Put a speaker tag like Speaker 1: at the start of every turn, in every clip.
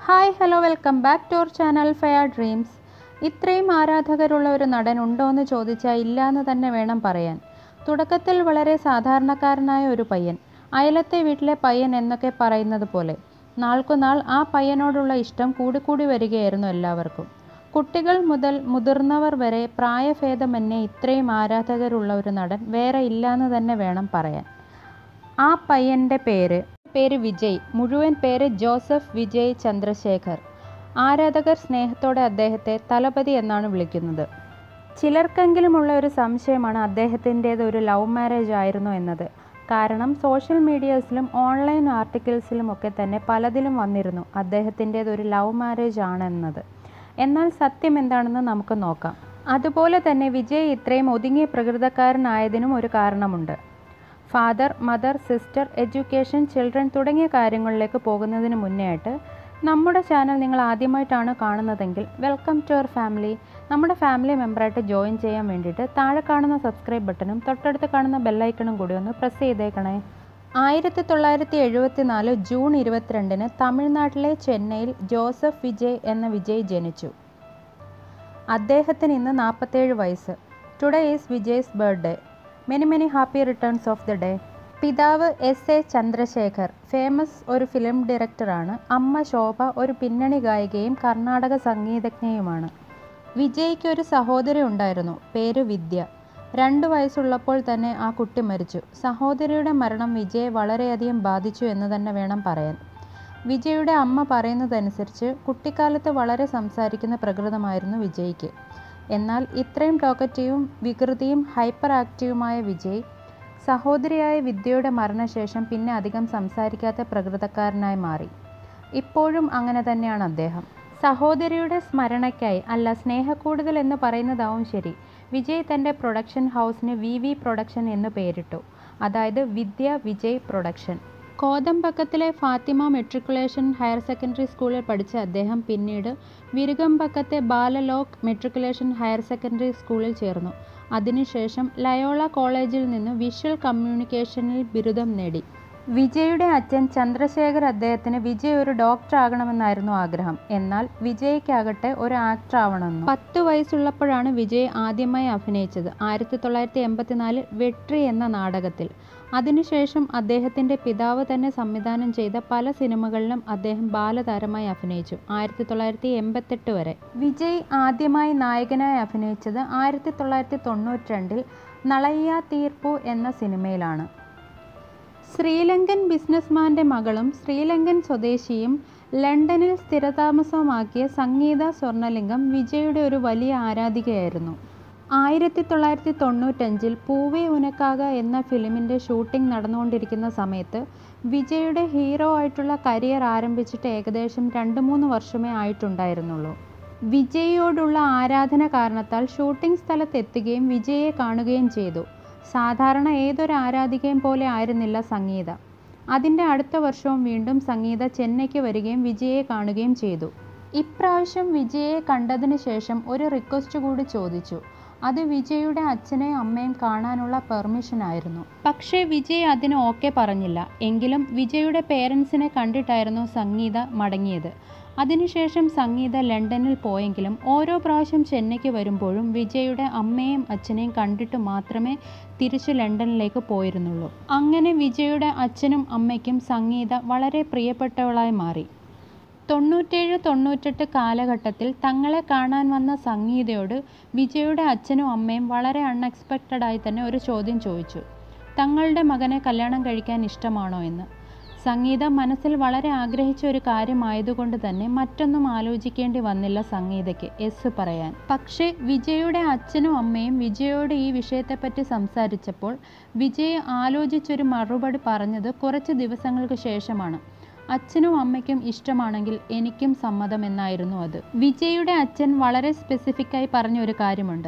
Speaker 1: hi hello welcome back to our channel fair dreams ഇത്രയും ആരാധകരുള്ള ഒരു നടൻ ഉണ്ടോ എന്ന് ചോദിച്ചാൽ ഇല്ല എന്ന് തന്നെ വേണം പറയാൻ തുടക്കത്തിൽ വളരെ സാധാരണക്കാരനായ ഒരു പയ്യൻ അയലത്തെ വീട്ടിലെ പയ്യൻ എന്നൊക്കെ പറയുന്നത് പോലെ നാൾക്കുനാൾ ആ പയ്യനോടുള്ള ഇഷ്ടം കൂടിക്കൂടി വരികയായിരുന്നു എല്ലാവർക്കും കുട്ടികൾ മുതൽ മുതിർന്നവർ വരെ പ്രായഭേദമന്യേ ഇത്രയും ആരാധകരുള്ള ഒരു നടൻ വേറെ ഇല്ലാന്ന് തന്നെ വേണം പറയാൻ ആ പയ്യൻ്റെ പേര് പേര് വിജയ് മുഴുവൻ പേര് ജോസഫ് വിജയ് ചന്ദ്രശേഖർ ആരാധകർ സ്നേഹത്തോടെ അദ്ദേഹത്തെ തലപതി എന്നാണ് വിളിക്കുന്നത് ചിലർക്കെങ്കിലുമുള്ള ഒരു സംശയമാണ് അദ്ദേഹത്തിൻ്റേത് ഒരു ലവ് മാരേജ് ആയിരുന്നു എന്നത് കാരണം സോഷ്യൽ മീഡിയാസിലും ഓൺലൈൻ ആർട്ടിക്കിൾസിലും ഒക്കെ തന്നെ പലതിലും വന്നിരുന്നു അദ്ദേഹത്തിൻ്റേത് ഒരു ലവ് മാരേജ് ആണെന്നത് എന്നാൽ സത്യം എന്താണെന്ന് നമുക്ക് നോക്കാം അതുപോലെ തന്നെ വിജയ് ഇത്രയും ഒതുങ്ങിയ പ്രകൃതക്കാരനായതിനും ഒരു കാരണമുണ്ട് father mother sister education children തുടങ്ങിയ കാര്യങ്ങളിലേക്ക് പോകുന്നതിന് മുന്നേ ആയിട്ട് നമ്മുടെ ചാനൽ നിങ്ങൾ ആദ്യമായിട്ടാണ് കാണുന്നതെങ്കിൽ വെൽക്കം ടു അവർ ഫാമിലി നമ്മുടെ ഫാമിലി മെമ്പറായിട്ട് ജോയിൻ ചെയ്യാൻ വേണ്ടിയിട്ട് താഴെ കാണുന്ന സബ്സ്ക്രൈബ് ബട്ടണും തൊട്ടടുത്ത് കാണുന്ന ബെല്ലൈക്കണും കൂടി ഒന്ന് പ്രസ് ചെയ്തേക്കണേ ആയിരത്തി തൊള്ളായിരത്തി എഴുപത്തി നാല് ജൂൺ ഇരുപത്തിരണ്ടിന് തമിഴ്നാട്ടിലെ ചെന്നൈയിൽ ജോസഫ് വിജയ് എന്ന വിജയ് ജനിച്ചു അദ്ദേഹത്തിന് ഇന്ന് നാൽപ്പത്തേഴ് വയസ്സ് today is Vijay's birthday many many happy returns of the day പിതാവ് എസ് എ ചന്ദ്രശേഖർ ഫേമസ് ഒരു ഫിലിം ഡയറക്ടറാണ് അമ്മ ശോഭ ഒരു പിന്നണി ഗായികയും കർണാടക സംഗീതജ്ഞയുമാണ് വിജയ്ക്ക് ഒരു സഹോദരി ഉണ്ടായിരുന്നു പേര് വിദ്യ രണ്ട് വയസ്സുള്ളപ്പോൾ തന്നെ ആ കുട്ടി മരിച്ചു സഹോദരിയുടെ മരണം വിജയെ വളരെയധികം ബാധിച്ചു എന്ന് തന്നെ വേണം പറയാൻ വിജയുടെ അമ്മ പറയുന്നതനുസരിച്ച് കുട്ടിക്കാലത്ത് വളരെ സംസാരിക്കുന്ന പ്രകൃതമായിരുന്നു വിജയ്ക്ക് എന്നാൽ ഇത്രയും ടോക്കറ്റീവും വികൃതിയും ഹൈപ്പർ ആക്റ്റീവുമായ വിജയ് സഹോദരിയായ വിദ്യയുടെ മരണശേഷം പിന്നെ അധികം സംസാരിക്കാത്ത പ്രകൃതക്കാരനായി മാറി ഇപ്പോഴും അങ്ങനെ തന്നെയാണ് അദ്ദേഹം സഹോദരിയുടെ സ്മരണയ്ക്കായി അല്ല സ്നേഹക്കൂടുതൽ എന്ന് പറയുന്നതാവും ശരി വിജയ് തൻ്റെ പ്രൊഡക്ഷൻ ഹൗസിന് വി വി പ്രൊഡക്ഷൻ എന്ന് പേരിട്ടു അതായത് വിദ്യ വിജയ് പ്രൊഡക്ഷൻ കോതമ്പക്കത്തിലെ ഫാത്തിമ മെട്രിക്കുലേഷൻ ഹയർ സെക്കൻഡറി സ്കൂളിൽ പഠിച്ച അദ്ദേഹം പിന്നീട് വിരുകമ്പക്കത്തെ ബാലലോക് മെട്രിക്കുലേഷൻ ഹയർ സെക്കൻഡറി സ്കൂളിൽ ചേർന്നു അതിനുശേഷം ലയോള കോളേജിൽ നിന്ന് വിഷ്വൽ കമ്മ്യൂണിക്കേഷനിൽ ബിരുദം നേടി വിജയുടെ അച്ഛൻ ചന്ദ്രശേഖർ അദ്ദേഹത്തിന് വിജയ് ഒരു ഡോക്ടർ ആകണമെന്നായിരുന്നു ആഗ്രഹം എന്നാൽ വിജയ്ക്കാകട്ടെ ഒരു ആക്ടർ ആവണമെന്നും പത്ത് വയസ്സുള്ളപ്പോഴാണ് വിജയ് ആദ്യമായി അഭിനയിച്ചത് ആയിരത്തി തൊള്ളായിരത്തി എൺപത്തിനാലിൽ വെട്രി എന്ന നാടകത്തിൽ അതിനുശേഷം അദ്ദേഹത്തിൻ്റെ പിതാവ് തന്നെ സംവിധാനം ചെയ്ത പല സിനിമകളിലും അദ്ദേഹം ബാലതാരമായി അഭിനയിച്ചു ആയിരത്തി തൊള്ളായിരത്തി എൺപത്തെട്ട് വരെ വിജയ് ആദ്യമായി നായകനായി അഭിനയിച്ചത് ആയിരത്തി തൊള്ളായിരത്തി തൊണ്ണൂറ്റി രണ്ടിൽ നളയ്യ തീർപ്പു എന്ന സിനിമയിലാണ് ശ്രീലങ്കൻ ബിസിനസ്മാൻ്റെ മകളും ശ്രീലങ്കൻ സ്വദേശിയും ലണ്ടനിൽ സ്ഥിരതാമസമാക്കിയ സംഗീത സ്വർണലിംഗം വിജയുടെ ഒരു വലിയ ആരാധികയായിരുന്നു ആയിരത്തി തൊള്ളായിരത്തി തൊണ്ണൂറ്റഞ്ചിൽ പൂവേ ഉനക്കാക എന്ന ഫിലിമിൻ്റെ ഷൂട്ടിംഗ് നടന്നുകൊണ്ടിരിക്കുന്ന സമയത്ത് വിജയുടെ ഹീറോ ആയിട്ടുള്ള കരിയർ ആരംഭിച്ചിട്ട് ഏകദേശം രണ്ട് മൂന്ന് വർഷമേ ആയിട്ടുണ്ടായിരുന്നുള്ളൂ വിജയോടുള്ള ആരാധന കാരണത്താൽ ഷൂട്ടിംഗ് സ്ഥലത്തെത്തുകയും വിജയെ കാണുകയും ചെയ്തു സാധാരണ ഏതൊരു ആരാധികയും പോലെ ആയിരുന്നില്ല സംഗീത അതിൻ്റെ അടുത്ത വർഷവും വീണ്ടും സംഗീത ചെന്നൈക്ക് വരികയും വിജയെ കാണുകയും ചെയ്തു ഇപ്രാവശ്യം വിജയെ കണ്ടതിന് ശേഷം ഒരു റിക്വസ്റ്റ് കൂടി ചോദിച്ചു അത് വിജയുടെ അച്ഛനെയും അമ്മയും കാണാനുള്ള പെർമിഷൻ ആയിരുന്നു പക്ഷേ വിജയ് അതിന് ഓക്കെ പറഞ്ഞില്ല എങ്കിലും വിജയുടെ പേരൻസിനെ കണ്ടിട്ടായിരുന്നു സംഗീത മടങ്ങിയത് അതിനുശേഷം സംഗീത ലണ്ടനിൽ പോയെങ്കിലും ഓരോ പ്രാവശ്യം ചെന്നൈക്ക് വരുമ്പോഴും വിജയുടെ അമ്മയും അച്ഛനെയും കണ്ടിട്ട് മാത്രമേ തിരിച്ചു ലണ്ടനിലേക്ക് പോയിരുന്നുള്ളൂ അങ്ങനെ വിജയുടെ അച്ഛനും അമ്മയ്ക്കും സംഗീത വളരെ പ്രിയപ്പെട്ടവളായി മാറി തൊണ്ണൂറ്റേഴ് തൊണ്ണൂറ്റെട്ട് കാലഘട്ടത്തിൽ തങ്ങളെ കാണാൻ വന്ന സംഗീതയോട് വിജയുടെ അച്ഛനും അമ്മയും വളരെ അൺഎക്സ്പെക്റ്റഡായി തന്നെ ഒരു ചോദ്യം ചോദിച്ചു തങ്ങളുടെ മകനെ കല്യാണം കഴിക്കാൻ ഇഷ്ടമാണോ എന്ന് സംഗീത മനസ്സിൽ വളരെ ആഗ്രഹിച്ച ഒരു കാര്യമായതുകൊണ്ട് തന്നെ മറ്റൊന്നും ആലോചിക്കേണ്ടി വന്നില്ല സംഗീതയ്ക്ക് എസ് പറയാൻ പക്ഷേ വിജയുടെ അച്ഛനും അമ്മയും വിജയോട് ഈ വിഷയത്തെപ്പറ്റി സംസാരിച്ചപ്പോൾ വിജയ് ആലോചിച്ചൊരു മറുപടി പറഞ്ഞത് കുറച്ച് ദിവസങ്ങൾക്ക് ശേഷമാണ് അച്ഛനും അമ്മയ്ക്കും ഇഷ്ടമാണെങ്കിൽ എനിക്കും സമ്മതം എന്നായിരുന്നു അത് വിജയുടെ അച്ഛൻ വളരെ സ്പെസിഫിക്കായി പറഞ്ഞ ഒരു കാര്യമുണ്ട്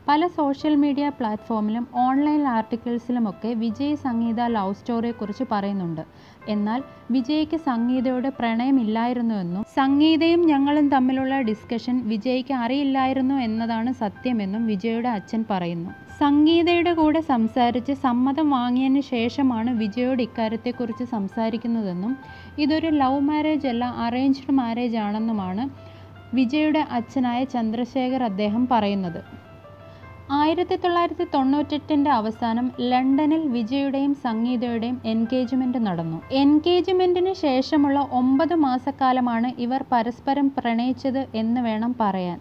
Speaker 1: പല സോഷ്യൽ മീഡിയ പ്ലാറ്റ്ഫോമിലും ഓൺലൈൻ ആർട്ടിക്കിൾസിലുമൊക്കെ വിജയ് സംഗീത ലവ് സ്റ്റോറിയെക്കുറിച്ച് പറയുന്നുണ്ട് എന്നാൽ വിജയ്ക്ക് സംഗീതയോട് പ്രണയമില്ലായിരുന്നുവെന്നും സംഗീതയും ഞങ്ങളും തമ്മിലുള്ള ഡിസ്കഷൻ വിജയ്ക്ക് അറിയില്ലായിരുന്നു എന്നതാണ് സത്യമെന്നും വിജയുടെ അച്ഛൻ പറയുന്നു സംഗീതയുടെ കൂടെ സംസാരിച്ച് സമ്മതം വാങ്ങിയതിന് ശേഷമാണ് വിജയോട് ഇക്കാര്യത്തെക്കുറിച്ച് സംസാരിക്കുന്നതെന്നും ഇതൊരു ലവ് മാരേജ് അല്ല അറേഞ്ച്ഡ് മാരേജ് ആണെന്നുമാണ് വിജയുടെ അച്ഛനായ ചന്ദ്രശേഖർ അദ്ദേഹം പറയുന്നത് ആയിരത്തി തൊള്ളായിരത്തി തൊണ്ണൂറ്റെട്ടിൻ്റെ അവസാനം ലണ്ടനിൽ വിജയുടെയും സംഗീതയുടെയും എൻഗേജ്മെൻ്റ് നടന്നു എൻഗേജ്മെൻറ്റിന് ശേഷമുള്ള ഒമ്പത് മാസക്കാലമാണ് ഇവർ പരസ്പരം പ്രണയിച്ചത് എന്ന് വേണം പറയാൻ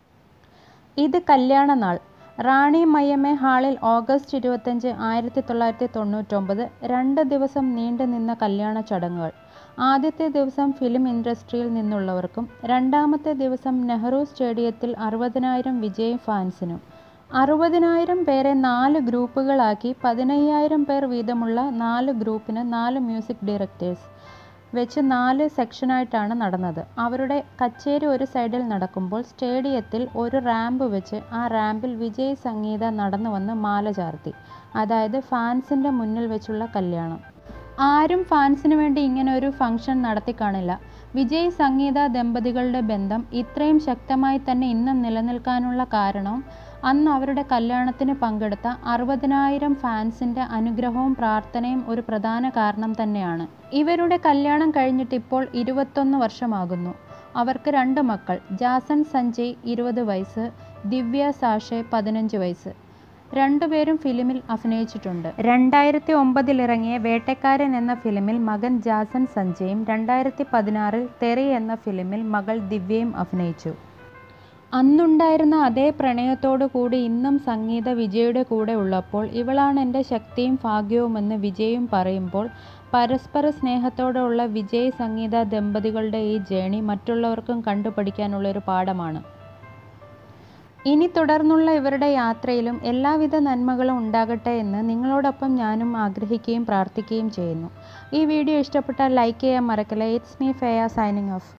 Speaker 1: ഇത് കല്യാണനാൾ റാണി മയ്യമ്മ ഹാളിൽ ഓഗസ്റ്റ് ഇരുപത്തഞ്ച് ആയിരത്തി തൊള്ളായിരത്തി തൊണ്ണൂറ്റൊമ്പത് രണ്ട് ദിവസം നീണ്ടു നിന്ന കല്യാണ ചടങ്ങുകൾ ആദ്യത്തെ ദിവസം ഫിലിം ഇൻഡസ്ട്രിയിൽ നിന്നുള്ളവർക്കും രണ്ടാമത്തെ ദിവസം നെഹ്റു സ്റ്റേഡിയത്തിൽ അറുപതിനായിരം വിജയ് ഫാൻസിനും അറുപതിനായിരം പേരെ നാല് ഗ്രൂപ്പുകളാക്കി പതിനയ്യായിരം പേർ വീതമുള്ള നാല് ഗ്രൂപ്പിന് നാല് മ്യൂസിക് ഡയറക്ടേഴ്സ് വെച്ച് നാല് സെക്ഷനായിട്ടാണ് നടന്നത് അവരുടെ കച്ചേരി ഒരു സൈഡിൽ നടക്കുമ്പോൾ സ്റ്റേഡിയത്തിൽ ഒരു റാമ്പ് വെച്ച് ആ റാമ്പിൽ വിജയ് സംഗീത നടന്നു വന്ന് മാല ചാർത്തി അതായത് ഫാൻസിൻ്റെ മുന്നിൽ വെച്ചുള്ള കല്യാണം ആരും ഫാൻസിന് വേണ്ടി ഇങ്ങനെ ഒരു ഫംഗ്ഷൻ നടത്തി കാണില്ല വിജയ് സംഗീത ദമ്പതികളുടെ ബന്ധം ഇത്രയും ശക്തമായി തന്നെ ഇന്നും നിലനിൽക്കാനുള്ള കാരണവും അന്ന് അവരുടെ കല്യാണത്തിന് പങ്കെടുത്ത അറുപതിനായിരം ഫാൻസിൻ്റെ അനുഗ്രഹവും പ്രാർത്ഥനയും ഒരു പ്രധാന കാരണം തന്നെയാണ് ഇവരുടെ കല്യാണം കഴിഞ്ഞിട്ട് ഇപ്പോൾ ഇരുപത്തൊന്ന് വർഷമാകുന്നു അവർക്ക് രണ്ട് മക്കൾ ജാസൺ സഞ്ജയ് ഇരുപത് വയസ്സ് ദിവ്യ സാഷെ പതിനഞ്ച് വയസ്സ് രണ്ടുപേരും ഫിലിമിൽ അഭിനയിച്ചിട്ടുണ്ട് രണ്ടായിരത്തി ഒമ്പതിലിറങ്ങിയ വേട്ടക്കാരൻ എന്ന ഫിലിമിൽ മകൻ ജാസൻ സഞ്ജയും രണ്ടായിരത്തി പതിനാറിൽ തെറി എന്ന ഫിലിമിൽ മകൾ ദിവ്യയും അഭിനയിച്ചു അന്നുണ്ടായിരുന്ന അതേ പ്രണയത്തോടു കൂടി ഇന്നും സംഗീത വിജയുടെ കൂടെ ഉള്ളപ്പോൾ ഇവളാണ് എൻ്റെ ശക്തിയും ഭാഗ്യവുമെന്ന് വിജയും പറയുമ്പോൾ പരസ്പര സ്നേഹത്തോടെയുള്ള വിജയ് സംഗീത ദമ്പതികളുടെ ഈ ജേണി മറ്റുള്ളവർക്കും കണ്ടുപഠിക്കാനുള്ള ഒരു പാഠമാണ് ഇനി തുടർന്നുള്ള ഇവരുടെ യാത്രയിലും എല്ലാവിധ നന്മകളും ഉണ്ടാകട്ടെ എന്ന് നിങ്ങളോടൊപ്പം ഞാനും ആഗ്രഹിക്കുകയും പ്രാർത്ഥിക്കുകയും ചെയ്യുന്നു ഈ വീഡിയോ ഇഷ്ടപ്പെട്ടാൽ ലൈക്ക് ചെയ്യാൻ മറക്കല്ല ഇറ്റ്സ് മീ ഫെയ സൈനിങ് ഓഫ്